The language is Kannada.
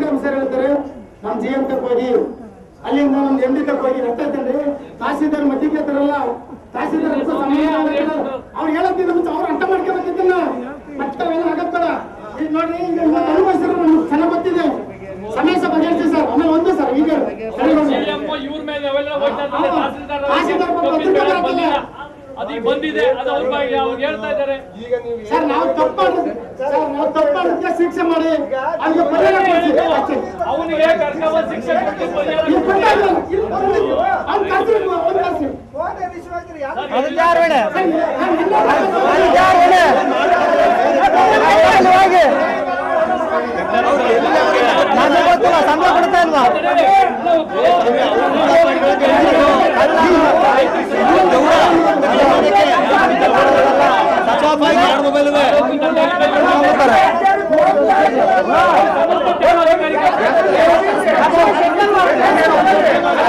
ನಮ್ಮ ಸರ್ ಹೇಳ್ತಾರೆ ನಮ್ ಜಿ ಎಂ ತಕ್ಕ ಹೋಗಿ ಅಲ್ಲಿಂದ ನಮ್ ಎಂ ಡಿ ತಕ್ಕ ಹೋಗಿ ರಕ್ತ ಐತಲ್ರಿ ತಹಸೀಲ್ದಾರ್ ಮಧ್ಯಕ್ಕೆ ತರಲ್ಲ ತಹಸೀಲ್ದಾರ್ ರಕ್ತ ಸಂಬಂಧ ಅವ್ರು ಹೇಳಕ್ಕಿಂತ ಮುಂಚೆ ಅವ್ರು ಅರ್ಥ ಮಾಡ್ಕೋಬೇಕಿದ್ದನ್ನ ಮತ್ತೆ ಅವೆಲ್ಲ ಆಗತ್ತಲ್ಲ ಈಗ ನೋಡ್ರಿ ಈಗ ಅನುಭವಿಸಿರೋ ನಮ್ಗೆ ಚೆನ್ನಾಗ್ ಗೊತ್ತಿದೆ ಸಮಯ ಸಹ ಬಗೆಹರಿಸಿ ಸರ್ ಆಮೇಲೆ ಒಂದು ಸರ್ ಈಗ ಸರಿ ನೋಡಿ. CM ಇವ್ರ ಮೇಲೆ ಅವೆಲ್ಲ ಹೋಗ್ತಾ ಇದ್ದಾರೆ. ಹೌದು. ತಹಸೀಲ್ದಾರ್ ತಹಸೀಲ್ದಾರ್ ಅವ್ರಿಗೆ ಬಂದು ಬಂದಿದೆ, ಬಂದಿಲ್ಲ. ಬಂದಿಲ್ಲ. ಅದೀಗ ಬಂದಿದೆ ಅದು ಅವ್ರ ಬಗ್ಗೆ ಅವ್ರು ಹೇಳ್ತಾ ಇದ್ದಾರೆ ಸರ್ ನಾವು ತಪ್ಪು ಮಾಡಿದ್ವಿ ಸರ್ ನಾವು ತಪ್ಪು ಮಾಡಿದ್ಕೆ ಶಿಕ್ಷೆ ಮಾಡಿ ಅವ್ರಿಗೆ ಪರಿಹಾರ ಕೊಡಿಸಿ ಅಷ್ಟೇ ಅವನಿಗೆ ಕರ್ಕೊಂಡ್ ಶಿಕ್ಷೆ ಕೊಟ್ಟು ಪರಿಹಾರ ಇಲ್ಲಿ ಕೊಡ್ತಾ ಇಲ್ಲ. ಇಲ್ಲಿ ಕೊಡ್ಲಿ. ಅವ್ನು ಕರ್ಸಿ, ಅವ್ನು ಕರ್ಸಿ. ಅದಕ್ಕೆ ಯಾರು ಬೇಡ ಸರ್, ನಾನು ಎಲ್ಲ ಅದಕ್ಕೆ ಯಾರು ಬೇಡ ಅಲ್ಲಿ ಹೋಗಿ ನನಗೆ ಗೊತ್ತಿಲ್ಲ ಸಂಬಳ ಕೊಡ್ತಾ ಇಲ್ವಾ ಸಂಬಂಧಪಟ್ಟ ಅಧಿಕಾರಿಗೆ